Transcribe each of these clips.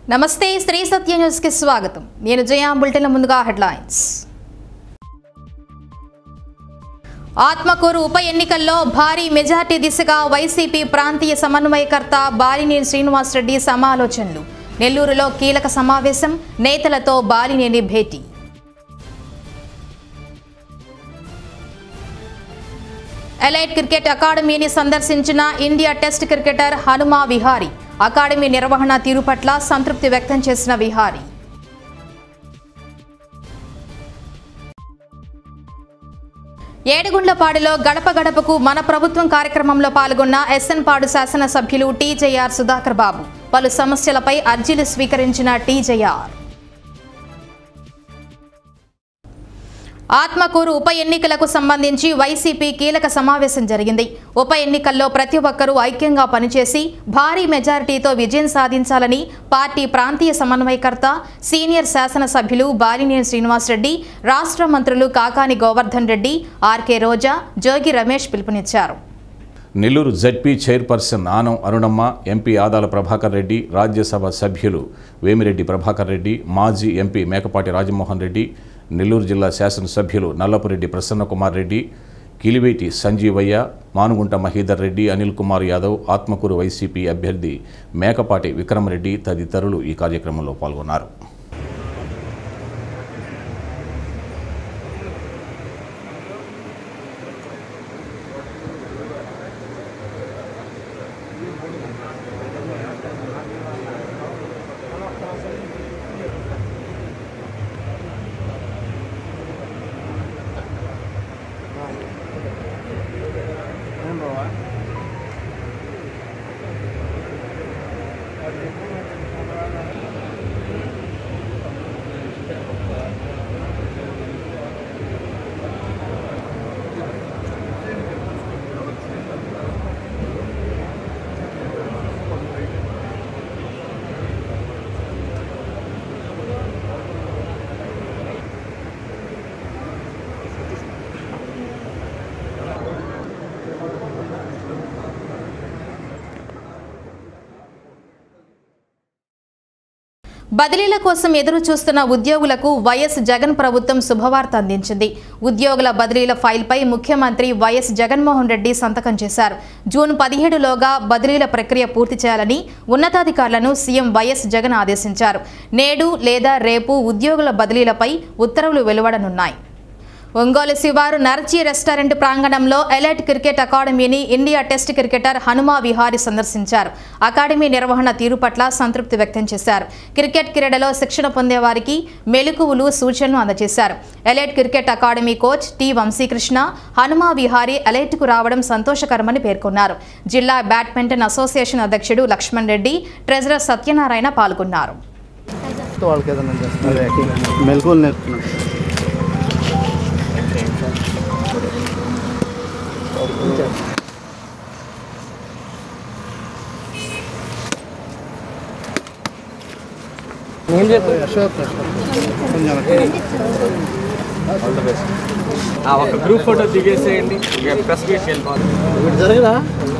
నమస్తే శ్రీ సత్య న్యూస్ కి స్వాగతం నేను జయా బులెటిన్ ముందుగా హెడ్లైన్స్ ఆత్మకూరు ఉప ఎన్నికల్లో భారీ మెజార్టీ దిశగా వైసీపీ ప్రాంతీయ సమన్వయకర్త బాలినేని శ్రీనివాసరెడ్డి సమాలోచనలు నెల్లూరులో కీలక సమావేశం నేతలతో బాలినేని భేటీ ఎలైట్ క్రికెట్ అకాడమీని సందర్శించిన India test cricketer Hanuma Vihari academy నిర్వహణ తీరు పట్ల సంతృప్తి వ్యక్తం చేసిన విహారీ ఏడుగుండ్లపాడులో గడప గడపకు మన ప్రభుత్వం కార్యక్రమంలో పాల్గొన్న ఎస్ఎన్ పాడు శాసనసభ్యులు టీజేఆర్ సుధాకర్ బాబు పలు సమస్యలపై అర్జీలు స్వీకరించిన టీజేఆర్ ఆత్మకూరు ఉప ఎన్నికలకు సంబంధించి వైసీపీ కీలక సమావేశం జరిగింది ఉప ఎన్నికల్లో ప్రతి ఒక్కరూ ఐక్యంగా పనిచేసి భారీ మెజారిటీతో విజయం సాధించాలని పార్టీ ప్రాంతీయ సమన్వయకర్త సీనియర్ శాసనసభ్యులు బాలినేని శ్రీనివాసరెడ్డి రాష్ట్ర మంత్రులు కాకాని గోవర్ధన్ రెడ్డి ఆర్కే రోజా జోగి రమేష్ పిలుపునిచ్చారు Nellore ZP chairperson Anam Arunamma MP Adala Prabhakar Reddy Rajya Sabha సభ్యులు వేమిరెడ్డి ప్రభాకర్ రెడ్డి మాజీ ఎంపీ మేకపాటి రాజమోహన్ రెడ్డి నెల్లూరు జిల్లా శాసనసభ్యులు నల్లపురెడ్డి ప్రసన్నకుమార్ రెడ్డి కిలివేటి సంజీవయ్య మానుగుంట మహీధర్ రెడ్డి అనిల్ కుమార్ యాదవ్ ఆత్మకూరు వైసీపీ అభ్యర్థి మేకపాటి విక్రమరెడ్డి తదితరులు ఈ కార్యక్రమంలో పాల్గొన్నారు బదిలీల కోసం ఎదురు చూస్తున్న ఉద్యోగులకు వైఎస్ జగన్ ప్రభుత్వం శుభవార్త అందించింది ఉద్యోగుల బదిలీల ఫైల్పై ముఖ్యమంత్రి వైఎస్ జగన్మోహన్ రెడ్డి సంతకం చేశారు జూన్ పదిహేడులోగా బదిలీల ప్రక్రియ పూర్తి చేయాలని ఉన్నతాధికారులను సీఎం వైఎస్ జగన్ ఆదేశించారు నేడు లేదా రేపు ఉద్యోగుల బదిలీలపై ఉత్తర్వులు వెలువడనున్నాయి ఒంగోలు శివారు నర్జీ రెస్టారెంట్ ప్రాంగణంలో ఎలైట్ క్రికెట్ అకాడమీని India test cricketer Hanuma Vihari సందర్శించారు అకాడమీ నిర్వహణ తీరు పట్ల సంతృప్తి వ్యక్తం చేశారు క్రికెట్ క్రీడలో శిక్షణ పొందేవారికి మెలకువలు సూచనలు అందజేశారు Elite cricket academy coach T Vamsi Krishna Hanuma Vihari ఎలైట్కు రావడం సంతోషకరమని పేర్కొన్నారు జిల్లా బ్యాడ్మింటన్ అసోసియేషన్ అధ్యక్షుడు లక్ష్మణ్ రెడ్డి ట్రెజరర్ సత్యనారాయణ పాల్గొన్నారు వాళ్ళకి ఏదైనా చేస్తున్నారు మెలకువలు నేర్పుతున్నాడు అశోక్ కొంచెం ఆ ఒక గ్రూప్ ఫోటో దిగేసేయండి ఇక ప్రెస్ మీట్కి వెళ్ళిపోవాలి ఇప్పుడు జరగదా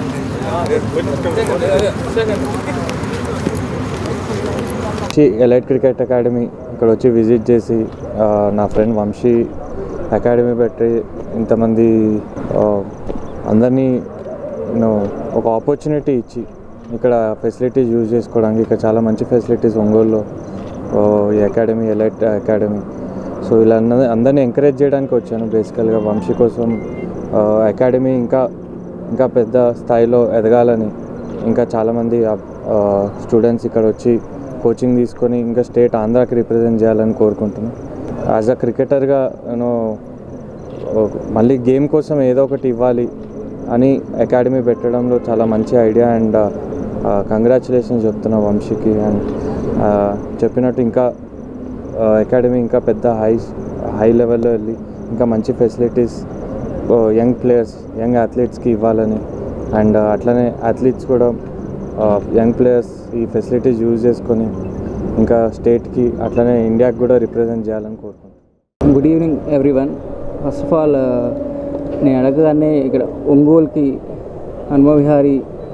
వచ్చి ఎలైట్ క్రికెట్ అకాడమీ ఇక్కడ వచ్చి విజిట్ చేసి ఆ, నా ఫ్రెండ్ వంశీ అకాడమీ పెట్టి ఇంతమంది ఆ, అందరినీ నేను ఒక ఆపర్చునిటీ ఇచ్చి ఇక్కడ ఫెసిలిటీస్ యూజ్ చేసుకోవడానికి ఇక్కడ చాలా మంచి ఫెసిలిటీస్ ఒంగోలులో ఆ, ఈ అకాడమీ ఎలైట్ అకాడమీ సో ఇలా అందరి- అందరినీ ఎంకరేజ్ చేయడానికి వచ్చాను బేసికల్గా వంశీ కోసం అకాడమీ ఇంకా ఇంకా పెద్ద స్థాయిలో ఎదగాలని ఇంకా చాలామంది స్టూడెంట్స్ ఇక్కడ వచ్చి కోచింగ్ తీసుకొని ఇంకా స్టేట్ ఆంధ్రాకి రిప్రజెంట్ చేయాలని కోరుకుంటున్నాను యాజ్ అ క్రికెటర్గా నేను మళ్ళీ గేమ్ కోసం ఏదో ఒకటి ఇవ్వాలి అని అకాడమీ పెట్టడంలో చాలా మంచి ఐడియా అండ్ కంగ్రాచులేషన్స్ చెప్తున్నా వంశీకి అండ్ చెప్పినట్టు ఇంకా అకాడమీ ఇంకా పెద్ద హై హై లెవెల్లో వెళ్ళి ఇంకా మంచి ఫెసిలిటీస్ యంగ్ ప్లేయర్స్ యంగ్ అథ్లీట్స్కి ఇవ్వాలని అండ్ అట్లనే అథ్లీట్స్ కూడా యంగ్ ప్లేయర్స్ ఈ ఫెసిలిటీస్ యూజ్ చేసుకొని ఇంకా స్టేట్కి అట్లనే ఇండియాకి కూడా రిప్రజెంట్ చేయాలని కోరుకుంటున్నాను good evening everyone first of all నేను అడగగానే ఇక్కడ ఒంగోలుకి హనుమ విహారీ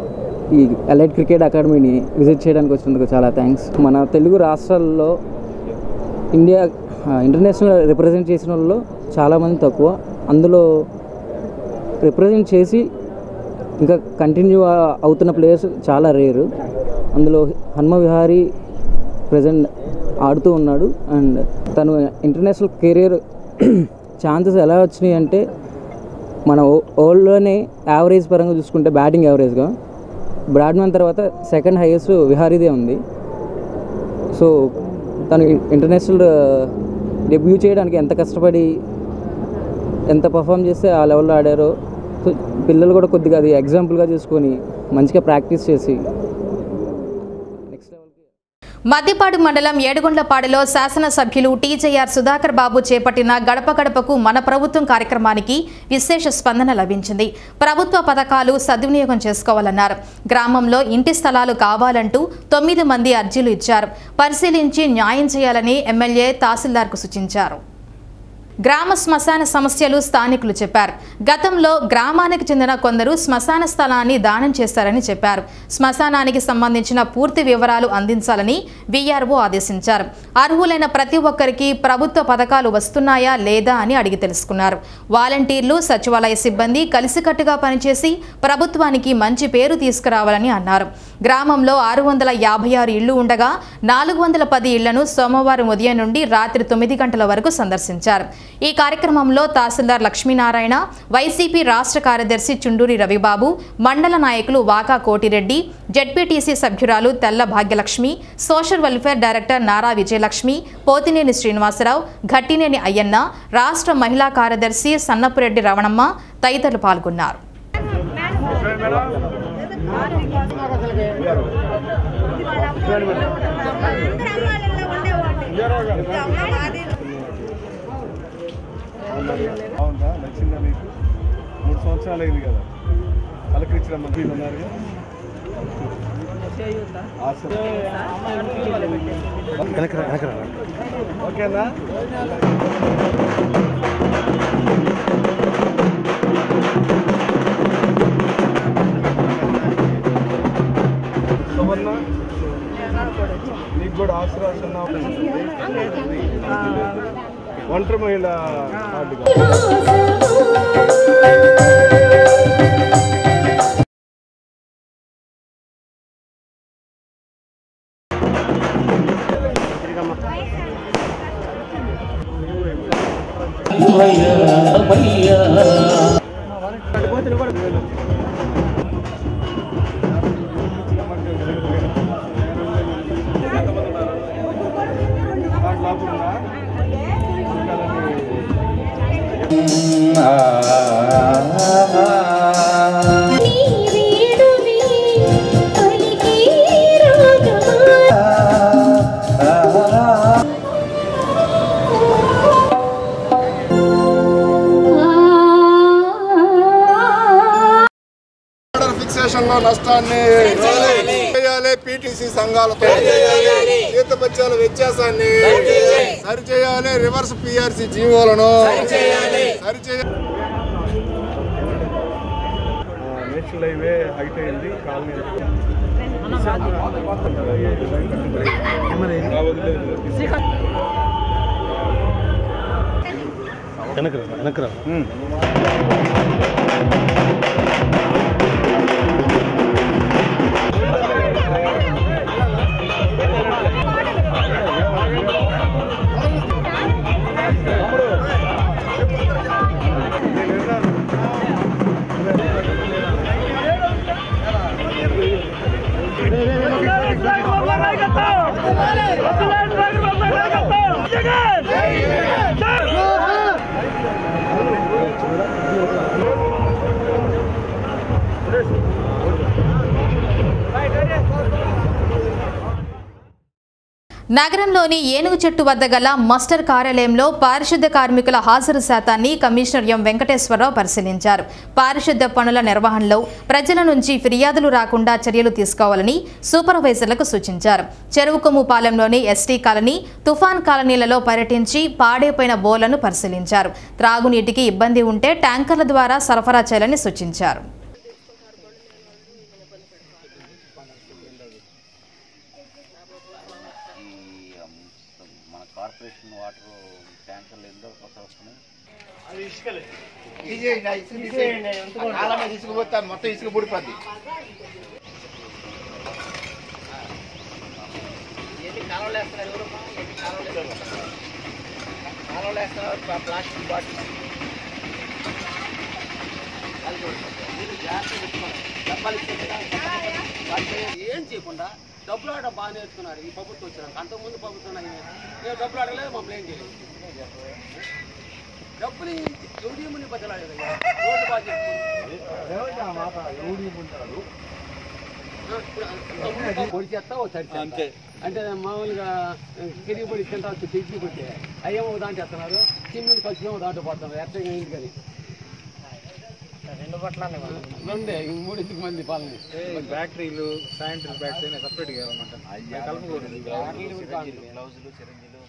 ఈ ఎలైట్ క్రికెట్ అకాడమీని విజిట్ చేయడానికి వచ్చినందుకు చాలా థ్యాంక్స్ మన తెలుగు రాష్ట్రాల్లో ఇండియా ఆ, ఇంటర్నేషనల్ రిప్రజెంట్ చేసిన వాళ్ళు చాలామంది తక్కువ అందులో రిప్రజెంట్ చేసి ఇంకా కంటిన్యూ అవుతున్న ప్లేయర్స్ చాలా రేరు అందులో హనుమ విహారీ ప్రజెంట్ ఆడుతూ ఉన్నాడు అండ్ తను ఇంటర్నేషనల్ కెరీర్ ఛాన్సెస్ ఎలా వచ్చినాయి అంటే మన ఓల్డ్లోనే యావరేజ్ పరంగా చూసుకుంటే బ్యాటింగ్ యావరేజ్గా బ్రాడ్మన్ తర్వాత సెకండ్ హైయెస్ట్ విహారీదే ఉంది సో తను ఇంటర్నేషనల్ డెబ్యూ చేయడానికి ఎంత కష్టపడి ఎంత పర్ఫామ్ చేస్తే ఆ లెవెల్లో ఆడారో సో పిల్లలు కూడా కొద్దిగా అది ఎగ్జాంపుల్గా చేసుకొని మంచిగా ప్రాక్టీస్ చేసి నెక్స్ట్ లెవెల్కి మద్దిపాడు మండలం ఏడుగుండ్లపాడులో శాసనసభ్యులు టీజేఆర్ సుధాకర్ బాబు చేపట్టిన గడప గడపకు మన ప్రభుత్వం కార్యక్రమానికి విశేష స్పందన లభించింది ప్రభుత్వ పథకాలు సద్వినియోగం చేసుకోవాలన్నారు గ్రామంలో ఇంటి స్థలాలు కావాలంటూ తొమ్మిది మంది అర్జీలు ఇచ్చారు పరిశీలించి న్యాయం చేయాలని ఎమ్మెల్యే తహసీల్దార్కు సూచించారు గ్రామ శ్మశాన సమస్యలు స్థానికులు చెప్పారు గతంలో గ్రామానికి చెందిన కొందరు శ్మశాన స్థలాన్ని దానం చేశారని చెప్పారు శ్మశానానికి సంబంధించిన పూర్తి వివరాలు అందించాలని వీఆర్ఓ ఆదేశించారు అర్హులైన ప్రతి ఒక్కరికి ప్రభుత్వ పథకాలు వస్తున్నాయా లేదా అని అడిగి తెలుసుకున్నారు వాలంటీర్లు సచివాలయ సిబ్బంది కలిసికట్టుగా పనిచేసి ప్రభుత్వానికి మంచి పేరు తీసుకురావాలని అన్నారు గ్రామంలో ఆరు వందల యాభై ఆరు ఇళ్లు ఉండగా నాలుగు వందల పది ఇళ్లను సోమవారం ఉదయం నుండి రాత్రి తొమ్మిది గంటల వరకు సందర్శించారు ఈ కార్యక్రమంలో తహసీల్దార్ లక్ష్మీనారాయణ వైసీపీ రాష్ట్ర కార్యదర్శి చుండూరి రవిబాబు మండల నాయకులు వాకా కోటిరెడ్డి జడ్పీటీసీ సభ్యురాలు Tella Bhagyalakshmi social welfare director Nara Vijayalakshmi Pothineni Srinivasa Rao Ghattineni Ayyanna రాష్ట్ర మహిళా కార్యదర్శి సన్నపురెడ్డి రవణమ్మ తదితరులు పాల్గొన్నారు బాగుందా నచ్చిందా మీకు మూడు సంవత్సరాలు అయింది కదా పలకరించిన మంత్రి ఉన్నారు ఓకేనా సువర్ణ నీకు కూడా ఆశీర్వాసం ఒంటరి మహిళ కార్డు ఆర్డర్ ఫిక్సేషన్ లో నష్టాన్ని చేయాలి పీటీసీ సంఘాలతో జీతపత్యాల వ్యత్యాసాన్ని సరిచేయాలి రివర్స్ పిఆర్సీ జీవోలను సరిచేయాలి నేషనల్ హైవే హైట్ అయింది కాలనీ వెనకరా వెనకరా నగరంలోని ఏనుగు చెట్టు వద్ద గల మస్టర్ కార్యాలయంలో పారిశుద్ధ కార్మికుల హాజరు శాతాన్ని కమిషనర్ ఎం వెంకటేశ్వరరావు పరిశీలించారు పారిశుద్ధ పనుల నిర్వహణలో ప్రజల నుంచి ఫిర్యాదులు రాకుండా చర్యలు తీసుకోవాలని సూపర్వైజర్లకు సూచించారు చెరువుకొమ్ము పాలెంలోని ఎస్టీ కాలనీ తుఫాన్ కాలనీలలో పర్యటించి పాడైపోయిన బోర్లను పరిశీలించారు త్రాగునీటికి ఇబ్బంది ఉంటే ట్యాంకర్ల ద్వారా సరఫరా చేయాలని సూచించారు కార్పొరేషన్ వాటర్ ట్యాంకర్లు ఎంతో కొత్త వస్తున్నాయి కాలమే తీసుకుపోతే మొత్తం ఇసుక పడిపోద్ది కాలువలు వేస్తున్నారు ఎవరు కాలువలు వేస్తున్నారు ప్లాస్టిక్ బాటిల్ డబ్బాలు ఇచ్చేది ఏం చేయకుండా డబ్బులు ఆడ బాగా నేర్చుకున్నారు ఈ ప్రభుత్వం వచ్చినాక అంతకుముందు ప్రభుత్వం నేను డబ్బులు ఆడలేదు మమ్మల్ని ఏం చేయలేదు డబ్బులు ఎవరి ముందు బతలాడేది రోడ్డు బాగా పొడి చేస్తా ఓ తడి అంతే అంటే మామూలుగా కిరిగి పొడి తింటా వచ్చి తెచ్చి కొట్టే అయ్యేమో ఒక దాంట్లో చేస్తున్నారు చిమ్మిని కలిసి ఒక దాంట్లో పడుతున్నారు ఎట్టగా ఇంటికని రెండు పట్ల రెండే ఈ మూడు ఇంటికి మంది పాలని బ్యాటరీలు శానిటరీ బ్యాగ్స్ అయినా సపరేట్గా ఇవ్వమంటారు కలపకూడదు గ్లౌజులు చిరంజీలు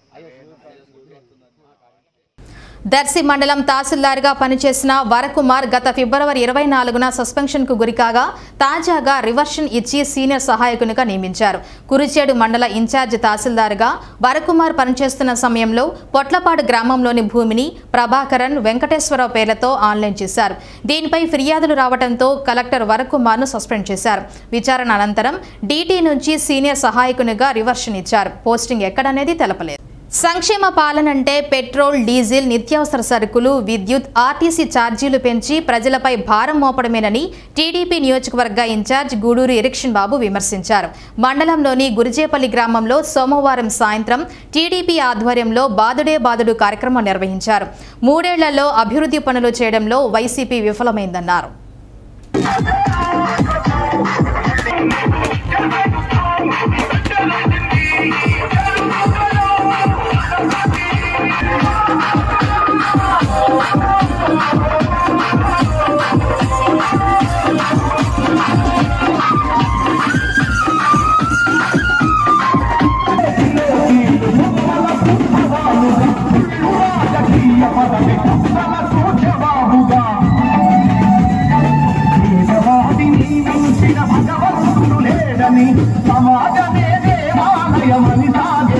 దర్శి మండలం తహసీల్దార్గా పనిచేసిన వరకుమార్ గత ఫిబ్రవరి ఇరవై నాలుగున సస్పెన్షన్కు గురికాగా తాజాగా రివర్షన్ ఇచ్చి సీనియర్ సహాయకునిగా నియమించారు కురిచేడు మండల ఇన్ఛార్జ్ తహసీల్దార్గా వరకుమార్ పనిచేస్తున్న సమయంలో పొట్లపాడు గ్రామంలోని భూమిని ప్రభాకరన్ వెంకటేశ్వరరావు పేర్లతో ఆన్లైన్ చేశారు దీనిపై ఫిర్యాదులు రావడంతో కలెక్టర్ వరకుమార్ను సస్పెండ్ చేశారు విచారణ అనంతరం డీటీ నుంచి సీనియర్ సహాయకునిగా రివర్షన్ ఇచ్చారు పోస్టింగ్ ఎక్కడనేది తెలపలేదు సంక్షేమ పాలనంటే పెట్రోల్ డీజిల్ నిత్యావసర సరుకులు విద్యుత్ ఆర్టీసీ ఛార్జీలు పెంచి ప్రజలపై భారం మోపడమేనని టీడీపీ నియోజకవర్గ ఇన్ఛార్జ్ గూడూరు ఎరిక్షన్ బాబు విమర్శించారు మండలంలోని గురిజేపల్లి గ్రామంలో సోమవారం సాయంత్రం టీడీపీ ఆధ్వర్యంలో బాదుడే బాదుడు కార్యక్రమం నిర్వహించారు మూడేళ్లలో అభివృద్ధి పనులు చేయడంలో వైసీపీ విఫలమైందన్నారు సమాజమే దేవాలయమని సాగే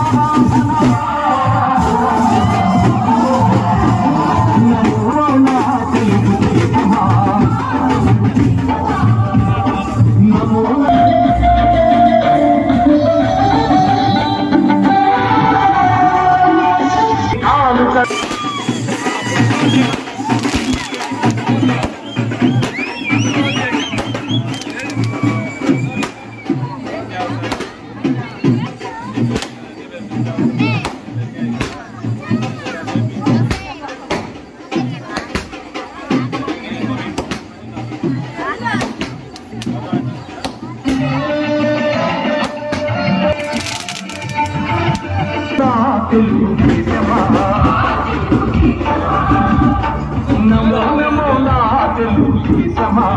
నమో నమో నా తెలుగు సమా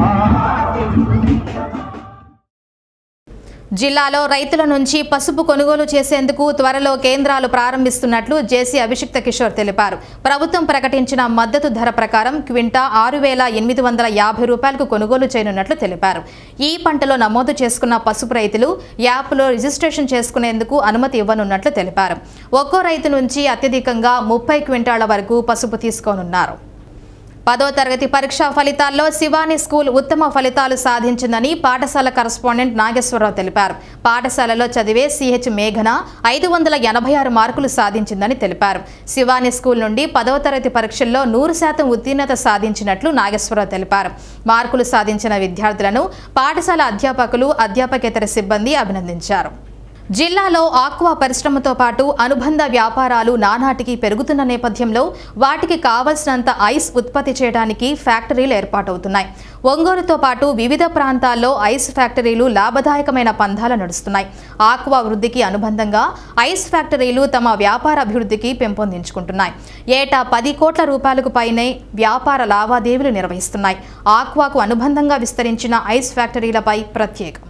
జిల్లాలో రైతుల నుంచి పసుపు కొనుగోలు చేసేందుకు త్వరలో కేంద్రాలు ప్రారంభిస్తున్నట్లు జేసీ అభిషిక్త కిషోర్ తెలిపారు ప్రభుత్వం ప్రకటించిన మద్దతు ధర ప్రకారం క్వింటా ఆరు వేల ఎనిమిది వందల యాభై రూపాయలకు కొనుగోలు చేయనున్నట్లు తెలిపారు ఈ పంటలో నమోదు చేసుకున్న పసుపు రైతులు యాప్లో రిజిస్ట్రేషన్ చేసుకునేందుకు అనుమతి ఇవ్వనున్నట్లు తెలిపారు ఒక్కో రైతు నుంచి అత్యధికంగా ముప్పై క్వింటాల వరకు పసుపు తీసుకోనున్నారు పదో తరగతి పరీక్షా ఫలితాల్లో శివాని స్కూల్ ఉత్తమ ఫలితాలు సాధించిందని పాఠశాల కరస్పాండెంట్ నాగేశ్వరరావు తెలిపారు పాఠశాలలో చదివే సిహెచ్ మేఘన ఐదు వందల ఎనభై ఆరు మార్కులు సాధించిందని తెలిపారు శివాని స్కూల్ నుండి పదవ తరగతి పరీక్షల్లో నూరు శాతం ఉత్తీర్ణత సాధించినట్లు నాగేశ్వరరావు తెలిపారు మార్కులు సాధించిన విద్యార్థులను పాఠశాల అధ్యాపకులు అధ్యాపకేతర సిబ్బంది అభినందించారు జిల్లాలో ఆక్వా పరిశ్రమతో పాటు అనుబంధ వ్యాపారాలు నానాటికి పెరుగుతున్న నేపథ్యంలో వాటికి కావలసినంత ఐస్ ఉత్పత్తి చేయడానికి ఫ్యాక్టరీలు ఏర్పాటవుతున్నాయి ఒంగోలుతో పాటు వివిధ ప్రాంతాల్లో ఐస్ ఫ్యాక్టరీలు లాభదాయకమైన పంధాల నడుస్తున్నాయి ఆక్వా వృద్ధికి అనుబంధంగా ఐస్ ఫ్యాక్టరీలు తమ వ్యాపార అభివృద్ధికి పెంపొందించుకుంటున్నాయి ఏటా పది కోట్ల రూపాయలకు పైనే వ్యాపార లావాదేవీలు నిర్వహిస్తున్నాయి ఆక్వాకు అనుబంధంగా విస్తరించిన ఐస్ ఫ్యాక్టరీలపై ప్రత్యేకం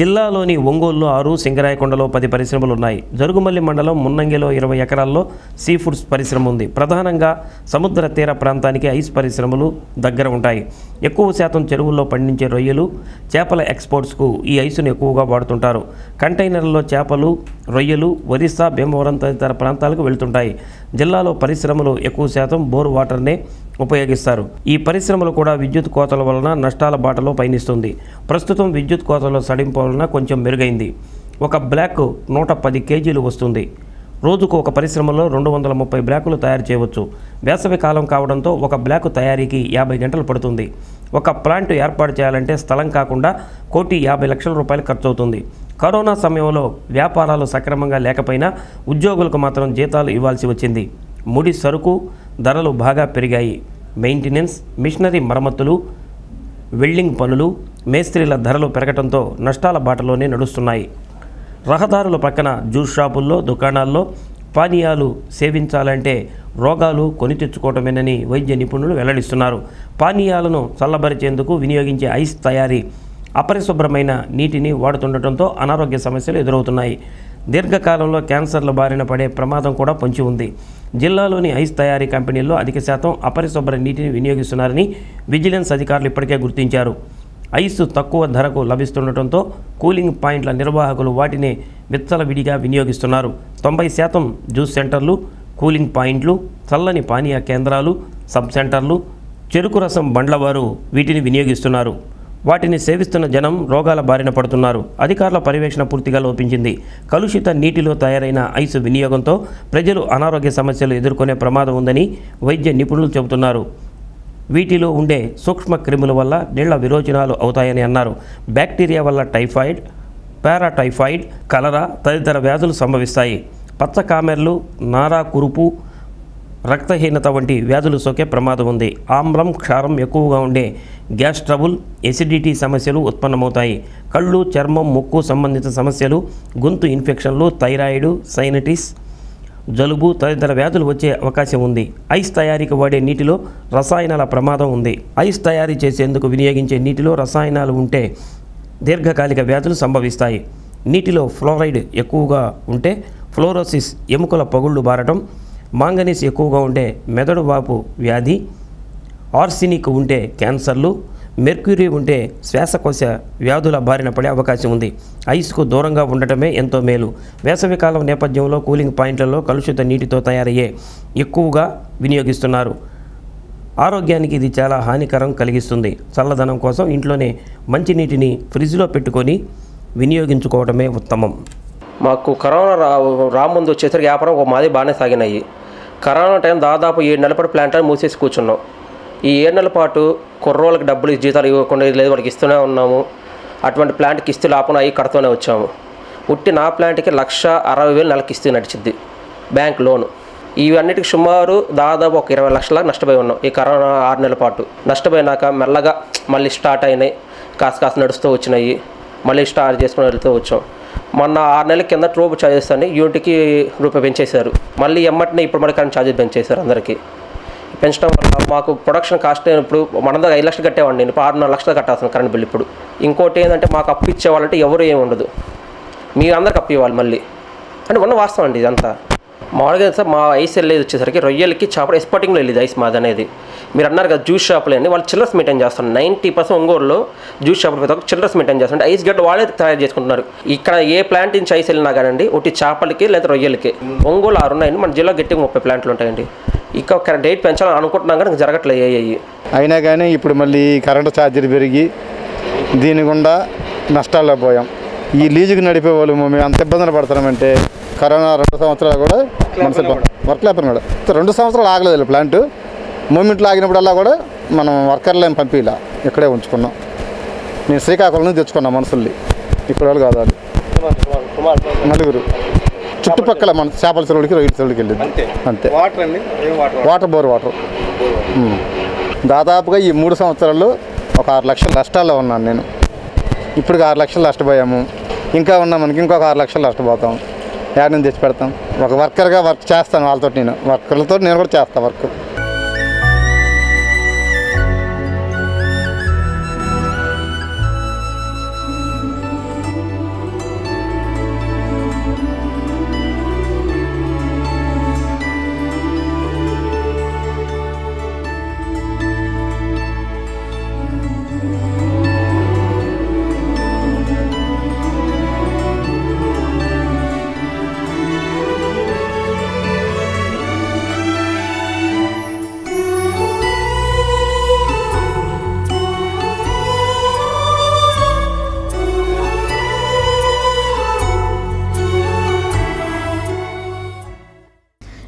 జిల్లాలోని ఒంగోలులో ఆరు సింగరాయకొండలో పది పరిశ్రమలు ఉన్నాయి జరుగుమల్లి మండలం మున్నంగిలో ఇరవై ఎకరాల్లో సీ ఫుడ్స్ పరిశ్రమ ఉంది ప్రధానంగా సముద్ర తీర ప్రాంతానికి ఐస్ పరిశ్రమలు దగ్గర ఉంటాయి ఎక్కువ శాతం చెరువుల్లో పండించే రొయ్యలు చేపల ఎక్స్పోర్ట్స్కు ఈ ఐసును ఎక్కువగా వాడుతుంటారు కంటైనర్లలో చేపలు రొయ్యలు ఒరిస్సా భీమవరం తదితర ప్రాంతాలకు వెళ్తుంటాయి జిల్లాలో పరిశ్రమలు ఎక్కువ శాతం బోర్ వాటర్నే ఉపయోగిస్తారు ఈ పరిశ్రమలు కూడా విద్యుత్ కోతల వలన నష్టాల బాటలో పయనిస్తుంది ప్రస్తుతం విద్యుత్ కోతల సడింపు వలన కొంచెం మెరుగైంది ఒక బ్లాక్ నూట పది కేజీలు వస్తుంది రోజుకు ఒక పరిశ్రమలో రెండు వందల ముప్పై బ్లాకులు తయారు చేయవచ్చు వేసవి కాలం కావడంతో ఒక బ్లాకు తయారీకి యాభై గంటలు పడుతుంది ఒక ప్లాంట్ ఏర్పాటు చేయాలంటే స్థలం కాకుండా కోటి యాభై లక్షల రూపాయలు ఖర్చు అవుతుంది కరోనా సమయంలో వ్యాపారాలు సక్రమంగా లేకపోయినా ఉద్యోగులకు మాత్రం జీతాలు ఇవ్వాల్సి వచ్చింది ముడి సరుకు ధరలు బాగా పెరిగాయి మెయింటెనెన్స్ మిషనరీ మరమ్మతులు వెల్డింగ్ పనులు మేస్త్రీల ధరలు పెరగటంతో నష్టాల బాటలోనే నడుస్తున్నాయి రహదారుల పక్కన జ్యూస్ షాపుల్లో దుకాణాల్లో పానీయాలు సేవించాలంటే రోగాలు కొని తెచ్చుకోవటమేనని వైద్య నిపుణులు వెల్లడిస్తున్నారు పానీయాలను చల్లబరిచేందుకు వినియోగించే ఐస్ తయారీ అపరిశుభ్రమైన నీటిని వాడుతుండటంతో అనారోగ్య సమస్యలు ఎదురవుతున్నాయి దీర్ఘకాలంలో క్యాన్సర్ల బారిన పడే ప్రమాదం కూడా పొంచి ఉంది జిల్లాలోని ఐస్ తయారీ కంపెనీల్లో అధిక శాతం అపరిశుభ్ర నీటిని వినియోగిస్తున్నారని విజిలెన్స్ అధికారులు ఇప్పటికే గుర్తించారు ఐస్ తక్కువ ధరకు లభిస్తుండటంతో కూలింగ్ పాయింట్ల నిర్వాహకులు వాటిని విచ్చలవిడిగా వినియోగిస్తున్నారు తొంభై శాతం జ్యూస్ సెంటర్లు కూలింగ్ పాయింట్లు చల్లని పానీయ కేంద్రాలు సబ్ సెంటర్లు చెరుకు రసం బండ్లవారు వీటిని వినియోగిస్తున్నారు వాటిని సేవిస్తున్న జనం రోగాల బారిన పడుతున్నారు అధికారుల పర్యవేక్షణ పూర్తిగా లోపించింది కలుషిత నీటిలో తయారైన ఐసు వినియోగంతో ప్రజలు అనారోగ్య సమస్యలు ఎదుర్కొనే ప్రమాదం ఉందని వైద్య నిపుణులు చెబుతున్నారు వీటిలో ఉండే సూక్ష్మ క్రిముల వల్ల నీళ్ల విరోచనాలు అవుతాయని అన్నారు బ్యాక్టీరియా వల్ల టైఫాయిడ్ పారాటైఫాయిడ్ కలరా తదితర వ్యాధులు సంభవిస్తాయి పచ్చ కామెర్లు నారా కురుపు రక్తహీనత వంటి వ్యాధులు సోకే ప్రమాదం ఉంది ఆమ్లం క్షారం ఎక్కువగా ఉండే గ్యాస్ ట్రబుల్ ఎసిడిటీ సమస్యలు ఉత్పన్నమవుతాయి కళ్ళు చర్మం ముక్కు సంబంధిత సమస్యలు గొంతు ఇన్ఫెక్షన్లు థైరాయిడ్ సైనటిస్ జలుబు తదితర వ్యాధులు వచ్చే అవకాశం ఉంది ఐస్ తయారీకి వాడే నీటిలో రసాయనాల ప్రమాదం ఉంది ఐస్ తయారీ చేసేందుకు వినియోగించే నీటిలో రసాయనాలు ఉంటే దీర్ఘకాలిక వ్యాధులు సంభవిస్తాయి నీటిలో ఫ్లోరైడ్ ఎక్కువగా ఉంటే ఫ్లోరోసిస్ ఎముకల పగుళ్ళు బారటం మాంగనీస్ ఎక్కువగా ఉంటే మెదడు వాపు వ్యాధి ఆర్సినిక్ ఉంటే క్యాన్సర్లు మెర్క్యూరీ ఉంటే శ్వాసకోశ వ్యాధుల బారిన పడే అవకాశం ఉంది ఐస్కు దూరంగా ఉండటమే ఎంతో మేలు వేసవికాలం నేపథ్యంలో కూలింగ్ పాయింట్లలో కలుషిత నీటితో తయారయ్యే ఎక్కువగా వినియోగిస్తున్నారు ఆరోగ్యానికి ఇది చాలా హానికరం కలిగిస్తుంది చల్లదనం కోసం ఇంట్లోనే మంచినీటిని ఫ్రిడ్జ్లో పెట్టుకొని వినియోగించుకోవడమే ఉత్తమం మాకు కరోనా రా రాముందు వచ్చేసరికి వ్యాపారం ఒక మాది బాగానే సాగినాయి కరోనా టైం దాదాపు ఏడు నెలల పాటు ప్లాంట్ అని మూసేసి కూర్చున్నాం ఈ ఏడు నెలల పాటు కుర్రోళ్ళకి డబ్బులు జీతాలు ఇవ్వకుండా లేదు వాడికి ఇస్తూనే ఉన్నాము అటువంటి ప్లాంట్కి ఇస్తూ లాపన అయ్యి కడుతూనే వచ్చాము ఉట్టి నా ప్లాంట్కి లక్ష అరవై వేలు నెలకి ఇస్తూ నడిచిద్ది బ్యాంక్ లోను ఇవన్నిటికి సుమారు దాదాపు ఒక ఇరవై లక్షల నష్టపోయి ఉన్నాం ఈ కరోనా ఆరు నెలల పాటు నష్టపోయినాక మెల్లగా మళ్ళీ స్టార్ట్ అయినాయి కాస్త కాస్త నడుస్తూ వచ్చినాయి మళ్ళీ స్టార్ట్ చేసుకుని వెళ్తూ వచ్చాం మొన్న ఆరు నెలల కింద ట్రోబ్ ఛార్జెస్ అని యూనిట్కి రూపాయి పెంచేశారు మళ్ళీ ఎమ్మటినే ఇప్పుడు మనకి కరెంట్ ఛార్జెస్ పెంచేశారు అందరికీ పెంచడం వల్ల మాకు ప్రొడక్షన్ కాస్ట్ ఇప్పుడు మన దగ్గర ఐదు లక్షలు కట్టేవాడిని నేను ఇప్పుడు ఆరున్నర లక్షలు కట్టాల్సిన కరెంట్ బిల్ ఇప్పుడు ఇంకోటి ఏంటంటే మాకు అప్పు ఇచ్చేవాళ్ళంటే ఎవరు ఏమి ఉండదు మీరు అందరికి అప్పు ఇవ్వాలి మళ్ళీ అంటే ఉన్న వాస్తవం అండి ఇదంతా మామూలుగా సార్ మా ఐస్ వెళ్ళేది వచ్చేసరికి రొయ్యలకి చేపల ఎక్స్పోర్టింగ్లో వెళ్ళేది ఐస్ మాది అనేది మీరు అన్నారు కదా జ్యూస్ షాపులు అని వాళ్ళు చిల్లర్స్ మెయింటైన్ చేస్తారు నైంటీ పర్సెంట్ ఒంగోలులో జ్యూస్ షాపులు ప్రతి ఒక్క చిల్లర్స్ మెయింటైన్ చేస్తారు ఐస్ గడ్డ వాళ్ళే తయారు చేసుకుంటున్నారు ఇక్కడ ఏ ప్లాంట్ నుంచి ఐస్ వెళ్ళినా కానండి ఒకటి చేపలకి లేదా రొయ్యలకి ఒంగోలు ఆరు ఉన్నాయండి మన జిల్లా గట్టిగా ముప్పై ప్లాంట్లు ఉంటాయండి ఇక ఒక డేట్ పెంచాలని అనుకుంటున్నాం కానీ ఇంకా జరగట్లేదు ఏ అయ్యి అయినా కానీ ఇప్పుడు మళ్ళీ కరెంటు ఛార్జీలు పెరిగి దీని గుండా నష్టాల్లో పోయాం ఈ లీజుకి నడిపే వాళ్ళు మేము అంత ఇబ్బందులు పడుతున్నామంటే కరోనా రెండు సంవత్సరాలు కూడా మనసు వర్క్ లేపర్ కూడా రెండు సంవత్సరాలు ఆగలేదు ప్లాంట్ మూమెంట్లో ఆగినప్పుడల్లా కూడా మనం వర్కర్లు ఏం పంపిలా ఇక్కడే ఉంచుకున్నాం నేను శ్రీకాకుళం నుంచి తెచ్చుకున్నాం మనుషుల్ని ఇక్కడ వాళ్ళు కాదు వాళ్ళు నలుగురు చుట్టుపక్కల మన చేపల చెరువులకి రొయ్యల చెరువులకి వెళ్ళింది అంతే వాటర్ అండి ఏం water water bore water um. దాదాపుగా ఈ మూడు సంవత్సరాల్లో ఒక ఆరు లక్షల నష్టాల్లో ఉన్నాను నేను ఇప్పుడు ఆరు లక్షలు నష్టపోయాము ఇంకా ఉన్నాం మనకి ఇంకొక ఆరు లక్షలు నష్టపోతాం యాడ్ నుంచి తెచ్చి పెడతాం ఒక వర్కర్గా వర్క్ చేస్తాను వాళ్ళతో నేను వర్కర్లతో నేను కూడా చేస్తాను వర్క్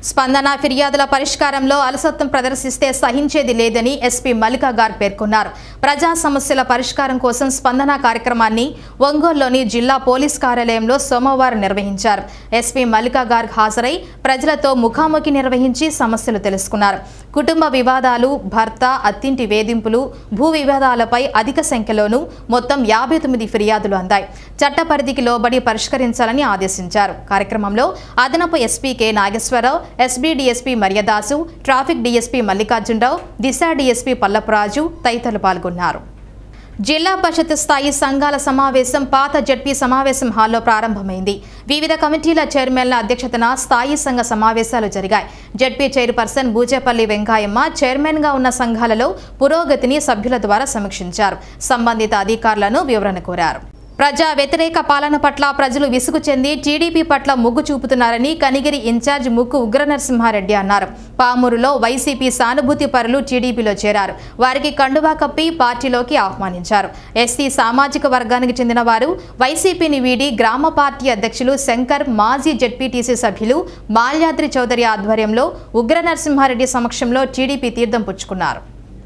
స్పందన ఫిర్యాదుల పరిష్కారంలో అలసత్వం ప్రదర్శిస్తే సహించేది లేదని ఎస్పీ మల్లికా గారు పేర్కొన్నారు ప్రజా సమస్యల పరిష్కారం కోసం స్పందన కార్యక్రమాన్ని ఒంగోలులోని జిల్లా పోలీస్ కార్యాలయంలో సోమవారం నిర్వహించారు ఎస్పీ మల్లికా గారు హాజరై ప్రజలతో ముఖాముఖి నిర్వహించి సమస్యలు తెలుసుకున్నారు కుటుంబ వివాదాలు భర్త అత్తింటి వేధింపులు భూ వివాదాలపై అధిక సంఖ్యలోనూ మొత్తం యాభై తొమ్మిది ఫిర్యాదులు అందాయి చట్ట పరిధికి లోబడి పరిష్కరించాలని ఆదేశించారు కార్యక్రమంలో అదనపు SP K Nageswara Rao SB DSP Maryadasu traffic DSP Mallikarjuna Rao Disha DSP Pallapu Raju తదితరులు పాల్గొన్నారు జిల్లా పరిషత్ స్థాయి సంఘాల సమావేశం పాత జడ్పీ సమావేశం హాల్లో ప్రారంభమైంది వివిధ కమిటీల చైర్మన్ల అధ్యక్షతన స్థాయి సంఘ సమావేశాలు జరిగాయి జడ్పీ చైర్పర్సన్ బూచేపల్లి వెంకాయమ్మ చైర్మన్గా ఉన్న సంఘాలలో పురోగతిని సభ్యుల ద్వారా సమీక్షించారు సంబంధిత అధికారులను వివరణ కోరారు ప్రజా వ్యతిరేక పాలన పట్ల ప్రజలు విసుగు చెంది టీడీపీ పట్ల మొగ్గు చూపుతున్నారని కనిగిరి ఇన్ఛార్జ్ ముక్కు ఉగ్రనరసింహారెడ్డి అన్నారు పామూరులో వైసీపీ సానుభూతి పరులు టీడీపీలో చేరారు వారికి కండువా కప్పి పార్టీలోకి ఆహ్వానించారు ఎస్సీ సామాజిక వర్గానికి చెందిన వారు వైసీపీని వీడి గ్రామ పార్టీ అధ్యక్షులు శంకర్ మాజీ జెడ్పీటీసీ సభ్యులు మాల్యాద్రి చౌదరి ఆధ్వర్యంలో ఉగ్ర నరసింహారెడ్డి సమక్షంలో టీడీపీ తీర్థం పుచ్చుకున్నారు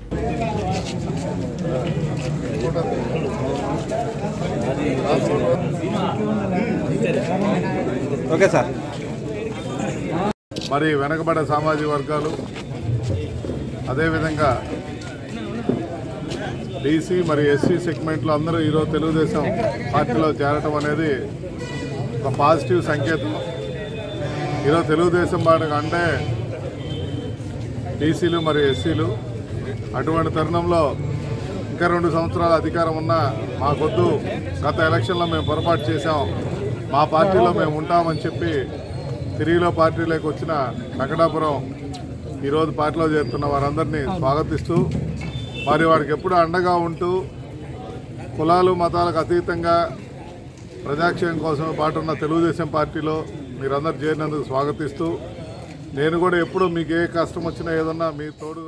ఓకే సార్ మరి వెనకబడే సామాజిక వర్గాలు అదేవిధంగా బీసీ మరి ఎస్సీ సెగ్మెంట్లో అందరూ ఈరోజు తెలుగుదేశం పార్టీలో చేరటం అనేది ఒక పాజిటివ్ సంకేతం ఈరోజు తెలుగుదేశం పార్టీ అంటే బీసీలు మరియు ఎస్సీలు అటువంటి తరుణంలో ఇంకా రెండు సంవత్సరాల అధికారం ఉన్నా మాకొద్దు గత ఎలక్షన్లో మేము పొరపాటు చేశాం మా పార్టీలో మేము ఉంటామని చెప్పి తిరిగిలో పార్టీలోకి వచ్చిన వెంకటాపురం ఈరోజు పార్టీలో చేరుతున్న వారందరినీ స్వాగతిస్తూ మరి వారికి ఎప్పుడు అండగా ఉంటూ కులాలు మతాలకు అతీతంగా ప్రజాక్షేమం కోసం పాటున్న తెలుగుదేశం పార్టీలో మీరందరూ చేరినందుకు స్వాగతిస్తూ నేను కూడా ఎప్పుడు మీకు ఏ కష్టం వచ్చినా ఏదన్నా మీ తోడు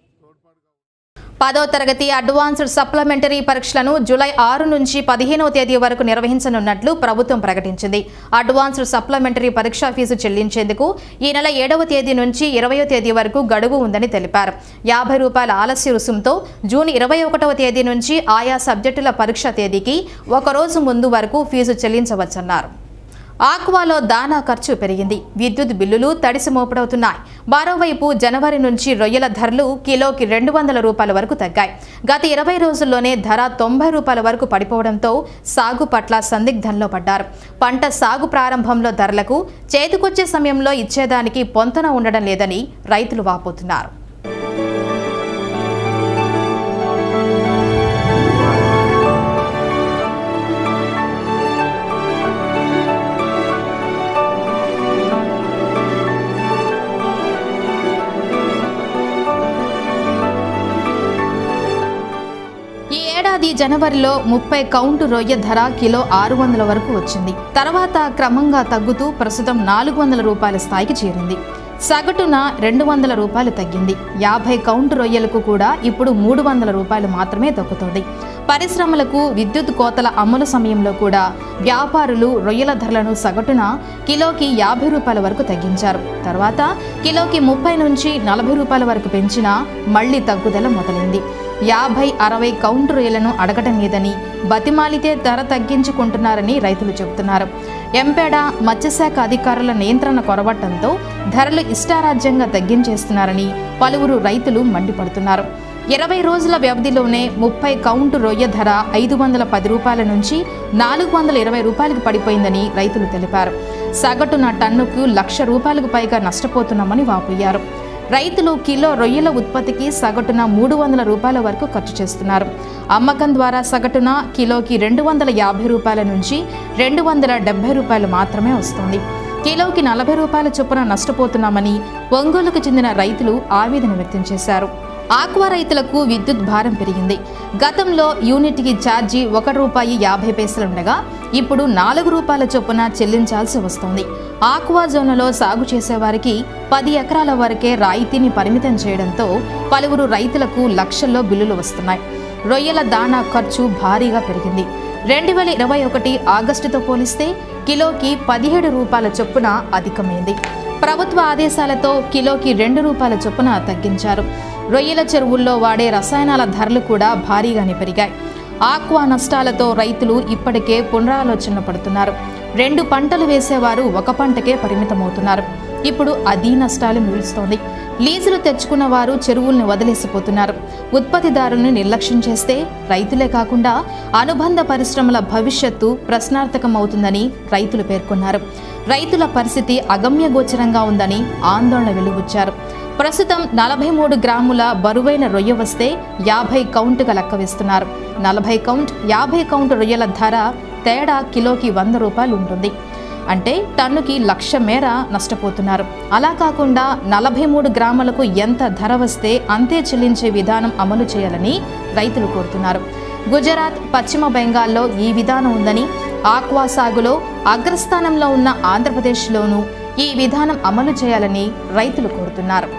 పదో తరగతి అడ్వాన్స్డ్ సప్లిమెంటరీ పరీక్షలను జూలై ఆరు నుంచి పదిహేనవ తేదీ వరకు నిర్వహించనున్నట్లు ప్రభుత్వం ప్రకటించింది అడ్వాన్స్డ్ సప్లిమెంటరీ పరీక్ష ఫీజు చెల్లించేందుకు ఈ నెల ఏడవ తేదీ నుంచి ఇరవయో తేదీ వరకు గడువు ఉందని తెలిపారు యాభై రూపాయల ఆలస్య రుసుంతో జూన్ ఇరవై ఒకటవ తేదీ నుంచి ఆయా సబ్జెక్టుల పరీక్ష తేదీకి ఒకరోజు ముందు వరకు ఫీజు చెల్లించవచ్చన్నారు ఆక్వాలో దానా ఖర్చు పెరిగింది విద్యుత్ బిల్లులు తడిసి మోపడవుతున్నాయి మరోవైపు జనవరి నుంచి రొయ్యల ధరలు కిలోకి రెండు వందల రూపాయల వరకు తగ్గాయి గత ఇరవై రోజుల్లోనే ధర తొంభై రూపాయల వరకు పడిపోవడంతో సాగు పట్ల సందిగ్ధంలో పడ్డారు పంట సాగు ప్రారంభంలో ధరలకు చేతికొచ్చే సమయంలో ఇచ్చేదానికి పొంతన ఉండడం లేదని రైతులు వాపోతున్నారు ఈ ఏడాది జనవరిలో ముప్పై కౌంటు రొయ్య ధర కిలో ఆరు వందల వరకు వచ్చింది తర్వాత క్రమంగా తగ్గుతూ ప్రస్తుతం నాలుగు వందల రూపాయల స్థాయికి చేరింది సగటున రెండు వందల రూపాయలు తగ్గింది యాభై కౌంటు రొయ్యలకు కూడా ఇప్పుడు మూడు వందల రూపాయలు మాత్రమే దక్కుతోంది పరిశ్రమలకు విద్యుత్ కోతల అమలు సమయంలో కూడా వ్యాపారులు రొయ్యల ధరలను సగటున కిలోకి యాభై రూపాయల వరకు తగ్గించారు తర్వాత కిలోకి ముప్పై నుంచి నలభై రూపాయల వరకు పెంచినా మళ్లీ తగ్గుదల మొదలైంది యాభై అరవై కౌంటు రొయ్యలను అడగటం లేదని బతిమాలితే ధర తగ్గించుకుంటున్నారని రైతులు చెబుతున్నారు ఎంపేడ మత్స్యశాఖ అధికారుల నియంత్రణ కొరవటంతో ధరలు ఇష్టారాజ్యంగా తగ్గించేస్తున్నారని పలువురు రైతులు మండిపడుతున్నారు ఇరవై రోజుల వ్యవధిలోనే ముప్పై కౌంటు రొయ్య ధర ఐదు వందల పది రూపాయల నుంచి నాలుగు వందల ఇరవై రూపాయలకు పడిపోయిందని రైతులు తెలిపారు సగటున టన్నుకు లక్ష రూపాయలకు పైగా నష్టపోతున్నామని వాపోయారు రైతులు కిలో రొయ్యల ఉత్పత్తికి సగటున మూడు వందల రూపాయల వరకు ఖర్చు చేస్తున్నారు అమ్మకం ద్వారా సగటున కిలోకి రెండు వందల యాభై రూపాయల నుంచి రెండు వందల డెబ్బై రూపాయలు మాత్రమే వస్తుంది కిలోకి నలభై రూపాయల చొప్పున నష్టపోతున్నామని ఒంగోలుకు చెందిన రైతులు ఆవేదన వ్యక్తం చేశారు ఆక్వా రైతులకు విద్యుత్ భారం పెరిగింది గతంలో యూనిట్కి ఛార్జీ ఒక రూపాయి యాభై పైసలుండగా ఇప్పుడు నాలుగు రూపాయల చొప్పున చెల్లించాల్సి వస్తోంది ఆక్వా జోన్లలో సాగు చేసేవారికి పది ఎకరాల వరకే రాయితీని పరిమితం చేయడంతో పలువురు రైతులకు లక్షల్లో బిల్లులు వస్తున్నాయి రొయ్యల దాణా ఖర్చు భారీగా పెరిగింది రెండు వేల ఇరవై ఒకటి ఆగస్టుతో పోలిస్తే కిలోకి పదిహేడు రూపాయల చొప్పున అధికమైంది ప్రభుత్వ ఆదేశాలతో కిలోకి రెండు రూపాయల చొప్పున తగ్గించారు రొయ్యల చెరువుల్లో వాడే రసాయనాల ధరలు కూడా భారీగానే పెరిగాయి ఆక్వా నష్టాలతో రైతులు ఇప్పటికే పునరాలోచన పడుతున్నారు రెండు పంటలు వేసేవారు ఒక పంటకే పరిమితమవుతున్నారు ఇప్పుడు అదీ నష్టాలు మిగులుస్తోంది లీజులు తెచ్చుకున్న వారు చెరువుల్ని వదిలేసిపోతున్నారు ఉత్పత్తిదారుల్ని నిర్లక్ష్యం చేస్తే రైతులే కాకుండా అనుబంధ పరిశ్రమల భవిష్యత్తు ప్రశ్నార్థకమవుతుందని రైతులు పేర్కొన్నారు రైతుల పరిస్థితి అగమ్యగోచరంగా ఉందని ఆందోళన వెలుబుచ్చారు ప్రస్తుతం నలభై మూడు గ్రాముల బరువైన రొయ్య వస్తే యాభై కౌంటుగా లెక్క వేస్తున్నారు నలభై కౌంట్ యాభై కౌంట్ రొయ్యల ధర తేడా కిలోకి వంద రూపాయలు ఉంటుంది అంటే టన్నుకి లక్ష మేర నష్టపోతున్నారు అలా కాకుండా నలభై మూడు గ్రాములకు ఎంత ధర వస్తే అంతే చెల్లించే విధానం అమలు చేయాలని రైతులు కోరుతున్నారు గుజరాత్ పశ్చిమ బెంగాల్లో ఈ విధానం ఉందని ఆక్వా సాగులో అగ్రస్థానంలో ఉన్న ఆంధ్రప్రదేశ్లోనూ ఈ విధానం అమలు చేయాలని రైతులు కోరుతున్నారు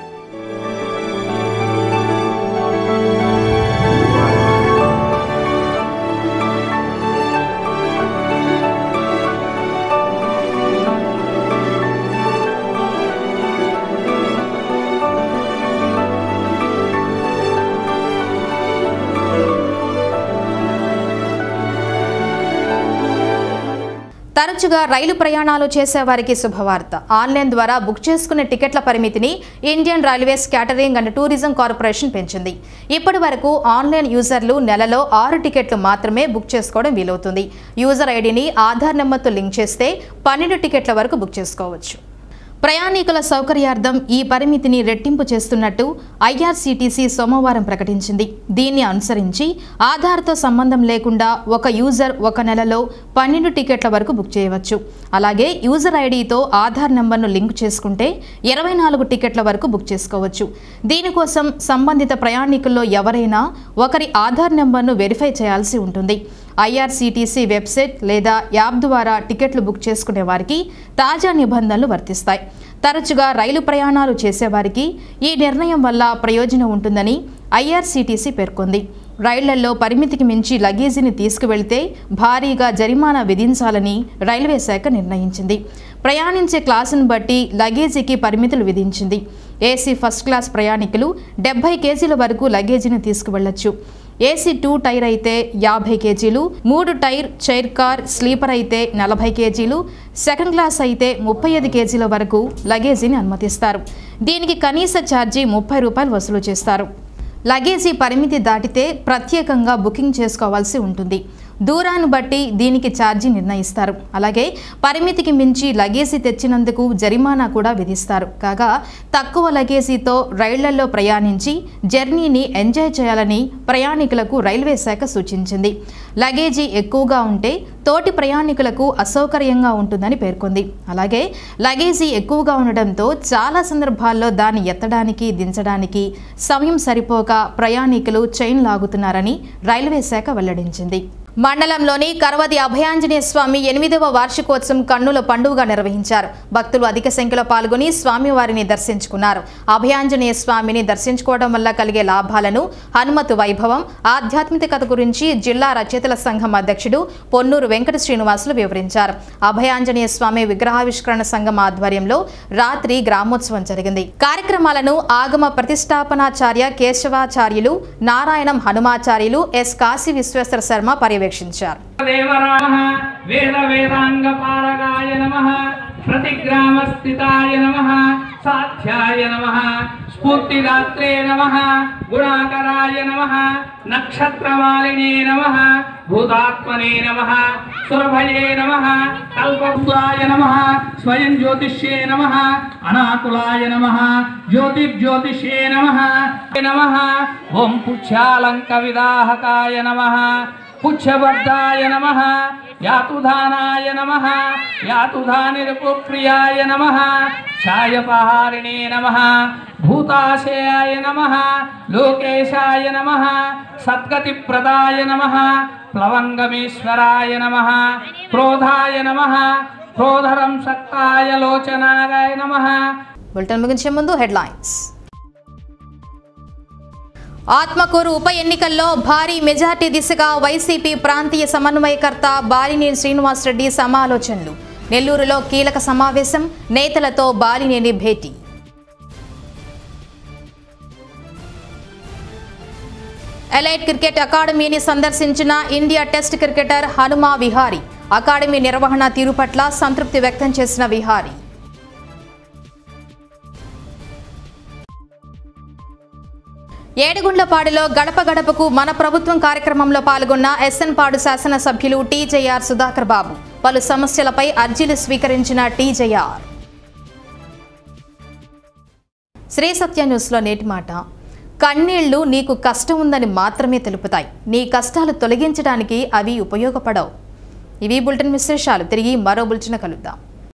తరచుగా రైలు ప్రయాణాలు చేసే వారికి శుభవార్త ఆన్లైన్ ద్వారా బుక్ చేసుకునే టికెట్ల పరిమితిని Indian Railways catering and tourism corporation పెంచింది ఇప్పటి వరకు ఆన్లైన్ యూజర్లు నెలలో ఆరు టికెట్లు మాత్రమే బుక్ చేసుకోవడం వీలవుతుంది యూజర్ ఐడిని ఆధార్ నెంబర్తో లింక్ చేస్తే పన్నెండు టికెట్ల వరకు బుక్ చేసుకోవచ్చు ప్రయాణికుల సౌకర్యార్థం ఈ పరిమితిని రెట్టింపు చేస్తున్నట్టు ఐఆర్సీటీసీ సోమవారం ప్రకటించింది దీన్ని అనుసరించి ఆధార్తో సంబంధం లేకుండా ఒక యూజర్ ఒక నెలలో పన్నెండు టికెట్ల వరకు బుక్ చేయవచ్చు అలాగే యూజర్ ఐడితో ఆధార్ నెంబర్ను లింక్ చేసుకుంటే ఇరవై నాలుగు టికెట్ల వరకు బుక్ చేసుకోవచ్చు దీనికోసం సంబంధిత ప్రయాణికుల్లో ఎవరైనా ఒకరి ఆధార్ నెంబర్ను వెరిఫై చేయాల్సి ఉంటుంది ఐఆర్సీటీసీ వెబ్సైట్ లేదా యాప్ ద్వారా టికెట్లు బుక్ చేసుకునే వారికి తాజా నిబంధనలు వర్తిస్తాయి తరచుగా రైలు ప్రయాణాలు చేసేవారికి ఈ నిర్ణయం వల్ల ప్రయోజనం ఉంటుందని ఐఆర్సీటీసీ పేర్కొంది రైళ్లలో పరిమితికి మించి లగేజీని తీసుకువెళ్తే భారీగా జరిమానా విధించాలని రైల్వే శాఖ నిర్ణయించింది ప్రయాణించే క్లాసును బట్టి లగేజీకి పరిమితులు విధించింది ఏసీ ఫస్ట్ క్లాస్ ప్రయాణికులు డెబ్బై కేజీల వరకు లగేజీని తీసుకువెళ్లొచ్చు ఏసీ టూ టైర్ అయితే యాభై కేజీలు మూడు టైర్ చైర్ కార్ స్లీపర్ అయితే నలభై కేజీలు సెకండ్ క్లాస్ అయితే ముప్పై ఐదు కేజీల వరకు లగేజీని అనుమతిస్తారు దీనికి కనీస ఛార్జీ ముప్పై రూపాయలు వసూలు చేస్తారు లగేజీ పరిమితి దాటితే ప్రత్యేకంగా బుకింగ్ చేసుకోవాల్సి ఉంటుంది దూరాన్ని బట్టి దీనికి ఛార్జీ నిర్ణయిస్తారు అలాగే పరిమితికి మించి లగేజీ తెచ్చినందుకు జరిమానా కూడా విధిస్తారు కాగా తక్కువ లగేజీతో రైళ్లలో ప్రయాణించి జర్నీని ఎంజాయ్ చేయాలని ప్రయాణికులకు రైల్వే శాఖ సూచించింది లగేజీ ఎక్కువగా ఉంటే తోటి ప్రయాణికులకు అసౌకర్యంగా ఉంటుందని పేర్కొంది అలాగే లగేజీ ఎక్కువగా ఉండడంతో చాలా సందర్భాల్లో దాన్ని ఎత్తడానికి దించడానికి సమయం సరిపోక ప్రయాణికులు చైన్ లాగుతున్నారని రైల్వే శాఖ వెల్లడించింది మండలంలోని కరవది అభయాంజనేయ స్వామి ఎనిమిదవ వార్షికోత్సవం కన్నుల పండుగగా నిర్వహించారు భక్తులు అధిక సంఖ్యలో పాల్గొని స్వామివారిని దర్శించుకున్నారు అభయాంజనేయ స్వామిని దర్శించుకోవడం వల్ల కలిగే లాభాలను హనుమతు వైభవం ఆధ్యాత్మికత గురించి జిల్లా రచయితల సంఘం అధ్యక్షుడు పొన్నూరు వెంకట శ్రీనివాసులు వివరించారు అభయాంజనేయ స్వామి విగ్రహావిష్కరణ సంఘం ఆధ్వర్యంలో రాత్రి గ్రామోత్సవం జరిగింది కార్యక్రమాలను ఆగమ ప్రతిష్టాపనాచార్య కేశవాచార్యులు నారాయణం హనుమాచార్యులు ఎస్ కాశీ విశ్వేశ్వర శర్మ పర్యవేక్షించారు దేవరామ వేద వేదాంగ పారగాయ నమ ప్రతిగ్రామ స్థితాయ నమ సాధ్యాయ నమ స్ఫూర్తిదాత్రే నమ గుణాకరాయ నమ నక్షత్రమాలినే నమ భూతాత్మనే నమ సురభయే నమ కల్పభుతాయ నమ స్వయం జ్యోతిష్యే నమ అనాకులాయ నమ జ్యోతిర్జ్యోతిష్యే నమ నమ ఓం పుచ్ఛాలంక విదాహకాయ నమ పుచ్చబద్ధాయ నమ యాతుధానాయ నమ యాతుధానిరపుప్రియాయ నమ ఛాయపహారిణే నమ భూతాశయాయ నమ లోకేశాయ నమ సద్గతిప్రదాయ నమ ప్లవంగమేశ్వరాయ నమ క్రోధాయ నమ క్రోధరం సక్తాయ లోచనాయ నమ బులెటిన్ ముగించే ముందు హెడ్లైన్స్ ఆత్మకూరు ఉప ఎన్నికల్లో భారీ మెజార్టీ దిశగా వైసీపీ ప్రాంతీయ సమన్వయకర్త బాలినేని శ్రీనివాసరెడ్డి సమాలోచనలు నెల్లూరులో కీలక సమావేశం నేతలతో బాలినేని భేటీ ఎలైట్ క్రికెట్ అకాడమీని సందర్శించిన India test cricketer Hanuma Vihari academy నిర్వహణ తీరు పట్ల సంతృప్తి వ్యక్తం చేసిన విహారీ ఏడుగుండ్లపాడులో గడప గడపకు మన ప్రభుత్వం కార్యక్రమంలో పాల్గొన్న ఎస్ఎన్ పాడు శాసనసభ్యులు టీజేఆర్ సుధాకర్ బాబు పలు సమస్యలపై అర్జీలు స్వీకరించిన టీజేఆర్ శ్రీ సత్య న్యూస్లో నేటి మాట కన్నీళ్లు నీకు కష్టం ఉందని మాత్రమే తెలుపుతాయి నీ కష్టాలు తొలగించడానికి అవి ఉపయోగపడవు ఇవి బులెటిన్ విశేషాలు తిరిగి మరో బులెటిన్ కలుద్దాం